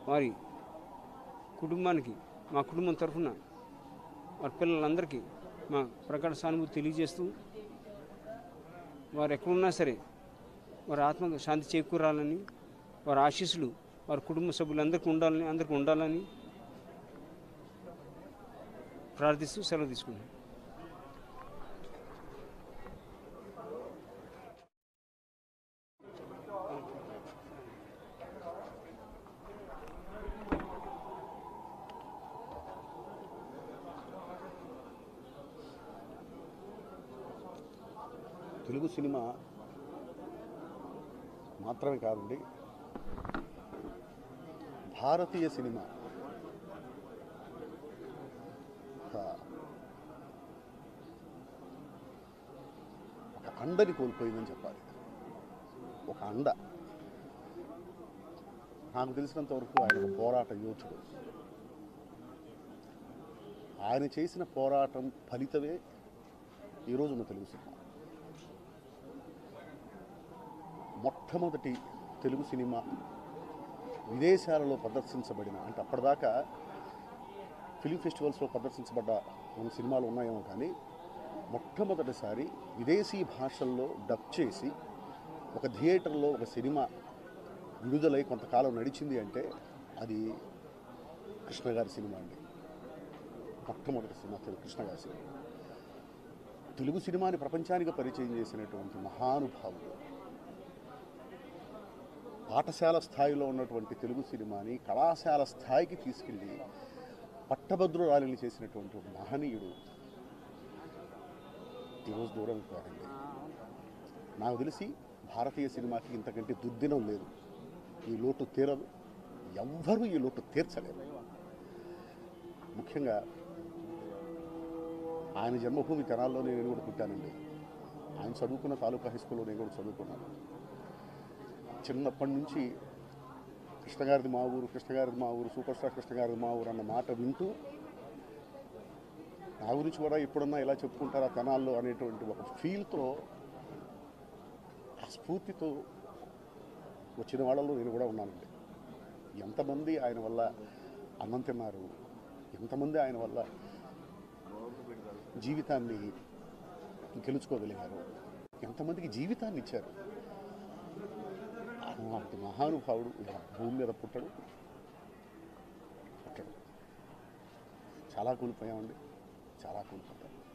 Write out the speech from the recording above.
వారి కుటుంబానికి మా కుటుంబం తరఫున వారి పిల్లలందరికీ మా ప్రకట సానుభూతి తెలియజేస్తూ వారు ఎక్కడున్నా సరే వారి ఆత్మకు శాంతి చేకూరాలని వారి ఆశీస్సులు వారి కుటుంబ సభ్యులందరికీ ఉండాలని అందరికీ ఉండాలని ప్రార్థిస్తూ సెలవు తీసుకున్నాను తెలుగు సినిమా మాత్రమే కాదండి భారతీయ సినిమా ఒక ఒక అండని కోల్పోయిందని చెప్పాలి ఒక అండ నాకు తెలిసినంత వరకు ఆయన ఒక పోరాట యోధుడు ఆయన చేసిన పోరాటం ఫలితమే ఈరోజు ఉన్న తెలుగు సినిమా మొట్టమొదటి తెలుగు సినిమా విదేశాలలో ప్రదర్శించబడిన అంటే అప్పటిదాకా ఫిలిం ఫెస్టివల్స్లో ప్రదర్శించబడ్డ మన సినిమాలు ఉన్నాయేమో కానీ మొట్టమొదటిసారి విదేశీ భాషల్లో డబ్ చేసి ఒక థియేటర్లో ఒక సినిమా విడుదలై కొంతకాలం నడిచింది అంటే అది కృష్ణ గారి సినిమా అండి మొట్టమొదటి సినిమా తెలుగు కృష్ణ గారి సినిమా తెలుగు సినిమాని ప్రపంచానికి పరిచయం చేసినటువంటి మహానుభావుడు పాఠశాల స్థాయిలో ఉన్నటువంటి తెలుగు సినిమాని కళాశాల స్థాయికి తీసుకెళ్ళి పట్టభద్రురాలిని చేసినటువంటి ఒక మహనీయుడు ఈరోజు దూరం కాదండి నాకు తెలిసి భారతీయ సినిమాకి ఇంతకంటే దుర్దినం లేదు ఈ లోటు తీరదు ఎవ్వరూ ఈ లోటు తీర్చలేరు ముఖ్యంగా ఆయన జన్మభూమి తెనాల్లో నేను కూడా పుట్టానండి ఆయన చదువుకున్న తాలూకా హై స్కూల్లో నేను కూడా చదువుకున్నాను చిన్నప్పటి నుంచి కృష్ణగారిది మా ఊరు కృష్ణగారిది మా ఊరు సూపర్ స్టార్ కృష్ణగారిది మా ఊరు అన్న మాట వింటూ నా గురించి కూడా ఎప్పుడన్నా ఇలా చెప్పుకుంటారా తెనాల్లో అనేటువంటి ఒక ఫీల్తో ఆ స్ఫూర్తితో వచ్చిన వాళ్ళలో నేను కూడా ఉన్నానండి ఎంతమంది ఆయన వల్ల అన్నం తిన్నారు ఎంతమంది ఆయన వల్ల జీవితాన్ని గెలుచుకోగలిగారు ఎంతమందికి జీవితాన్ని ఇచ్చారు అలాంటి మహానుభావుడు ఇలా భూమి మీద పుట్టడు పుట్టడు చాలా కూలిపోయామండి చాలా కూలిపోతాం